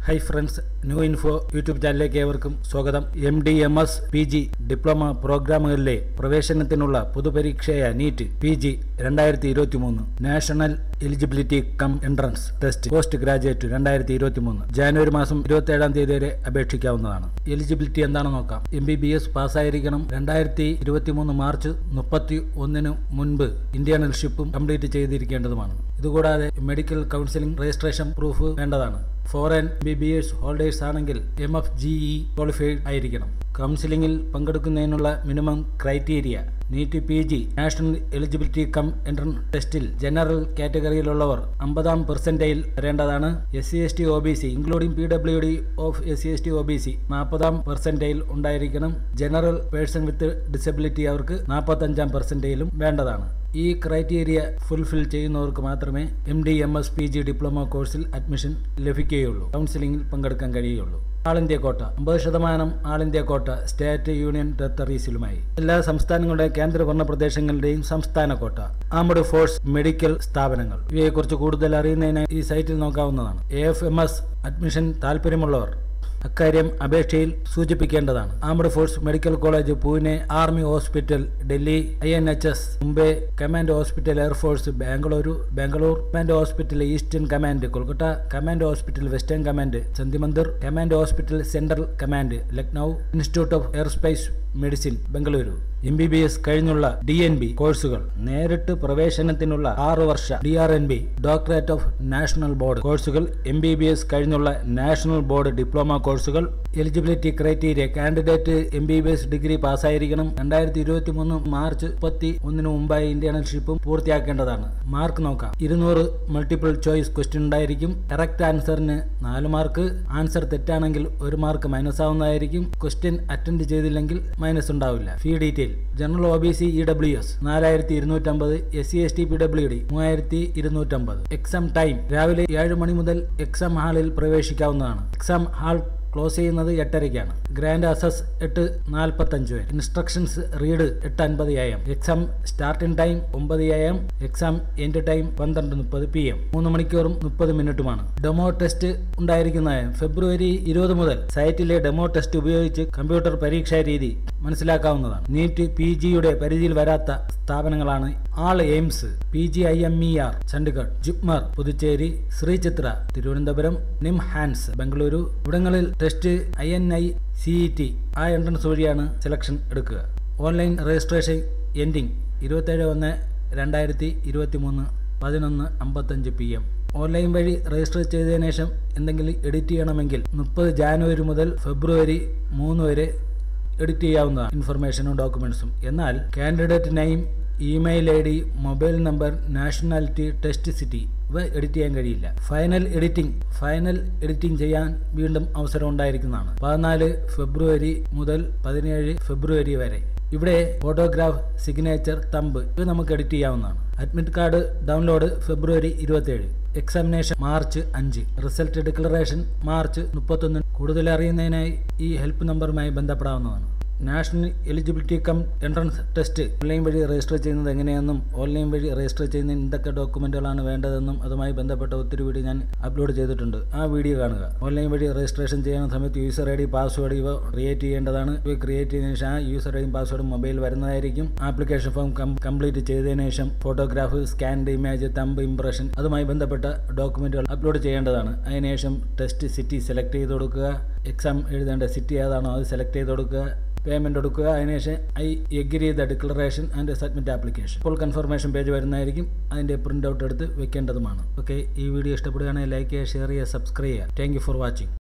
high friends new info YouTube ചാനലിലേക്ക് ഏവർക്കും സ്വാഗതം M D M S P G diploma പ്രോഗ്രാമുകളിലെ പ്രവേശനത്തിനുള്ള പൊതുപരീക്ഷയായ നീറ്റ് പി ജി രണ്ടായിരത്തി ഇരുപത്തി മൂന്ന് national eligibility cum entrance test post graduate രണ്ടായിരത്തി ഇരുപത്തി മൂന്ന് ജാനുവരി മാസം ഇരുപത്തി ഏഴാം തീയതി വരെ അപേക്ഷിക്കാവുന്നതാണ് എലിജിബിലിറ്റി എന്താണെന്ന് നോക്കാം എം ബി ബി എസ് പാസ്സായിരിക്കണം രണ്ടായിരത്തി ഇരുപത്തി മൂന്ന് മാർച്ച് മുപ്പത്തി ഒന്നിന് മുൻപ് ഇന്റേണൽഷിപ്പും കംപ്ലീറ്റ് ചെയ്തിരിക്കേണ്ടതുമാണ് ഇതുകൂടാതെ മെഡിക്കൽ കൗൺസിലിംഗ് രജിസ്ട്രേഷൻ പ്രൂഫ് വേണ്ടതാണ് foreign B B S holders ആണെങ്കിൽ M F G E qualified ആയിരിക്കണം കൗൺസിലിംഗിൽ പങ്കെടുക്കുന്നതിനുള്ള minimum criteria NEET P G national eligibility cum entrance ടെസ്റ്റിൽ ജനറൽ കാറ്റഗറിയിലുള്ളവർ അമ്പതാം പെർസെന്റൈൽ വരേണ്ടതാണ് S C S T O B C including P W D of S C S T O B C നാൽപ്പതാം percentile ഉണ്ടായിരിക്കണം general person with disability അവർക്ക് നാൽപ്പത്തഞ്ചാം പെർസെന്റൈലും വേണ്ടതാണ് ഈ ക്രൈറ്റീരിയ ഫുൾഫിൽ ചെയ്യുന്നവർക്ക് മാത്രമേ M D M S P G diploma കോഴ്സിൽ അഡ്മിഷൻ ലഭിക്കുകയുള്ളൂ കൗൺസിലിംഗിൽ പങ്കെടുക്കാൻ കഴിയുള്ളൂ ആൾ ഇന്ത്യ കോട്ട അമ്പത് ശതമാനം all India quota state union ടെറിട്ടറീസിലുമായി എല്ലാ സംസ്ഥാനങ്ങളുടെ കേന്ദ്രഭരണ പ്രദേശങ്ങളുടെയും സംസ്ഥാന കോട്ട ആംഡ് ഫോഴ്സ് മെഡിക്കൽ സ്ഥാപനങ്ങൾ ഇവയെക്കുറിച്ച് കൂടുതൽ അറിയുന്നതിന് ഈ സൈറ്റിൽ നോക്കാവുന്നതാണ് A F M S admission താല്പര്യമുള്ളവർ അക്കാര്യം അപേക്ഷയിൽ സൂചിപ്പിക്കേണ്ടതാണ് armed force medical college Pune army hospital Delhi I N H S Mumbai command hospital air force Bengaluru Bangalore command hospital eastern command Kolkata command hospital western command Chandimandir command hospital central command Lucknow institute of aerospace medicine Bengaluru M B B S കഴിഞ്ഞുള്ള D N B കോഴ്സുകൾ നേരിട്ട് പ്രവേശനത്തിനുള്ള ആറ് വർഷ D R N B doctorate of national board കോഴ്സുകൾ M B B S കഴിഞ്ഞുള്ള national board diploma കോഴ്സുകൾ eligibility criteria candidate M B B S degree പാസ്സായിരിക്കണം രണ്ടായിരത്തി ഇരുപത്തി മൂന്ന് മാർച്ച് മുപ്പത്തി ഒന്നിന് മുമ്പായി ഇന്റേണൽഷിപ്പും പൂർത്തിയാക്കേണ്ടതാണ് മാർക്ക് നോക്കാം ഇരുന്നൂറ് മൾട്ടിപ്പിൾ ചോയ്സ് ക്വസ്റ്റ്യൻ ഉണ്ടായിരിക്കും കറക്റ്റ് ആൻസറിന് നാല് മാർക്ക് ആൻസർ തെറ്റാണെങ്കിൽ ഒരു മാർക്ക് മൈനസ് ആവുന്നതായിരിക്കും ക്വസ്റ്റ്യൻ അറ്റൻഡ് ചെയ്തില്ലെങ്കിൽ മൈനസ് ഉണ്ടാവില്ല fee detail general O B C E W S നാലായിരത്തി ഇരുന്നൂറ്റമ്പത് S C S T P W D മൂവായിരത്തി ഇരുന്നൂറ്റമ്പത് എക്സാം ടൈം രാവിലെ ഏഴ് മണി മുതൽ എക്സാം ഹാളിൽ പ്രവേശിക്കാവുന്നതാണ് എക്സാം ഹാൾ ക്ലോസ് ചെയ്യുന്നത് എട്ടരയ്ക്കാണ് ഗ്രാൻഡ് അസസ് എട്ട് നാൽപ്പത്തഞ്ച് വരെ ഇൻസ്ട്രക്ഷൻസ് റീഡ് എട്ട് അൻപത് A M exam starting time ഒമ്പത് A M exam end time പന്ത്രണ്ട് മുപ്പത് പി എം മൂന്ന് മണിക്കൂറും മുപ്പത് മിനിറ്റുമാണ് ഡെമോ ടെസ്റ്റ് ഉണ്ടായിരിക്കുന്നത് ഫെബ്രുവരി ഇരുപത് മുതൽ സൈറ്റിലെ ഡെമോ ടെസ്റ്റ് ഉപയോഗിച്ച് കമ്പ്യൂട്ടർ പരീക്ഷാ രീതി മനസ്സിലാക്കാവുന്നതാണ് നീറ്റ് പി ജിയുടെ പരിധിയിൽ വരാത്ത സ്ഥാപനങ്ങളാണ് all AIIMS P G I M E R Chandigarh JIPMER Puducherry Sree Chitra Thiruvananthapuram NIMHANS Bengaluru ഇവിടങ്ങളിൽ test I N I C E T ആ എൻട്രൻസ് വഴിയാണ് സെലക്ഷൻ എടുക്കുക ഓൺലൈൻ രജിസ്ട്രേഷൻ എൻഡിങ് ഇരുപത്തേഴ് ഒന്ന് രണ്ടായിരത്തി ഇരുപത്തി മൂന്ന് പതിനൊന്ന് അമ്പത്തഞ്ച് പി എം ഓൺലൈൻ വഴി രജിസ്റ്റർ ചെയ്തതിനു ശേഷം എന്തെങ്കിലും എഡിറ്റ് ചെയ്യണമെങ്കിൽ മുപ്പത് ജാനുവരി മുതൽ ഫെബ്രുവരി മൂന്ന് വരെ എഡിറ്റ് ചെയ്യാവുന്നതാണ് ഇൻഫർമേഷനും ഡോക്യുമെന്റ്സും എന്നാൽ candidate name email I D mobile number nationality test city ഇവ എഡിറ്റ് ചെയ്യാൻ കഴിയില്ല ഫൈനൽ എഡിറ്റിംഗ് ഫൈനൽ എഡിറ്റിംഗ് ചെയ്യാൻ വീണ്ടും അവസരം ഉണ്ടായിരിക്കുന്നതാണ് പതിനാല് ഫെബ്രുവരി മുതൽ പതിനേഴ് ഫെബ്രുവരി വരെ ഇവിടെ ഫോട്ടോഗ്രാഫ് സിഗ്നേച്ചർ തമ്പ് ഇവ നമുക്ക് എഡിറ്റ് ചെയ്യാവുന്നതാണ് അഡ്മിറ്റ് കാർഡ് ഡൗൺലോഡ് ഫെബ്രുവരി ഇരുപത്തിയേഴ് എക്സാമിനേഷൻ മാർച്ച് അഞ്ച് റിസൾട്ട് ഡിക്ലറേഷൻ മാർച്ച് മുപ്പത്തൊന്ന് കൂടുതൽ അറിയുന്നതിനായി ഈ ഹെൽപ്പ് നമ്പറുമായി ബന്ധപ്പെടാവുന്നതാണ് national eligibility cum entrance test online വഴി രജിസ്റ്റർ ചെയ്യുന്നത് എങ്ങനെയെന്നും ഓൺലൈൻ വഴി രജിസ്റ്റർ ചെയ്യുന്നതിന് എന്തൊക്കെ ഡോക്യുമെന്റുകളാണ് വേണ്ടതെന്നും അതുമായി ബന്ധപ്പെട്ട ഒത്തിരി വീഡിയോ ഞാൻ അപ്ലോഡ് ചെയ്തിട്ടുണ്ട് ആ വീഡിയോ കാണുക ഓൺലൈൻ വഴി രജിസ്ട്രേഷൻ ചെയ്യുന്ന സമയത്ത് യൂസർ ഐ ഡി പാസ്വേഡ് ഇവ ക്രിയേറ്റ് ചെയ്യേണ്ടതാണ് ഇവ ക്രിയേറ്റ് ചെയ്തതിനു ശേഷം ആ യൂസർ ഐ ഡിയും പാസ്വേഡും മൊബൈൽ വരുന്നതായിരിക്കും ആപ്ലിക്കേഷൻ ഫോം കംപ്ലീറ്റ് ചെയ്തതിനു ശേഷം photograph scanned image thumb impression അതുമായി ബന്ധപ്പെട്ട ഡോക്യുമെന്റുകൾ അപ്ലോഡ് ചെയ്യേണ്ടതാണ് അതിനുശേഷം ടെസ്റ്റ് സിറ്റി സെലക്ട് ചെയ്ത് കൊടുക്കുക എക്സാം എഴുതേണ്ട സിറ്റി ഏതാണോ അത് സെലക്ട് ചെയ്ത് കൊടുക്കുക പേയ്മെന്റ് കൊടുക്കുക അതിനുശേഷം I agree the declaration and submit application ഇപ്പോൾ കൺഫർമേഷൻ പേജ് വരുന്നതായിരിക്കും അതിന്റെ പ്രിന്റ് ഔട്ട് എടുത്ത് വെക്കേണ്ടതുമാണ് ഓക്കെ ഈ വീഡിയോ ഇഷ്ടപ്പെടുകയാണെങ്കിൽ ലൈക്ക് ചെയ്യുക ഷെയർ ചെയ്യുക സബ്സ്ക്രൈബ് ചെയ്യുക താങ്ക് ഫോർ വാച്ചിങ്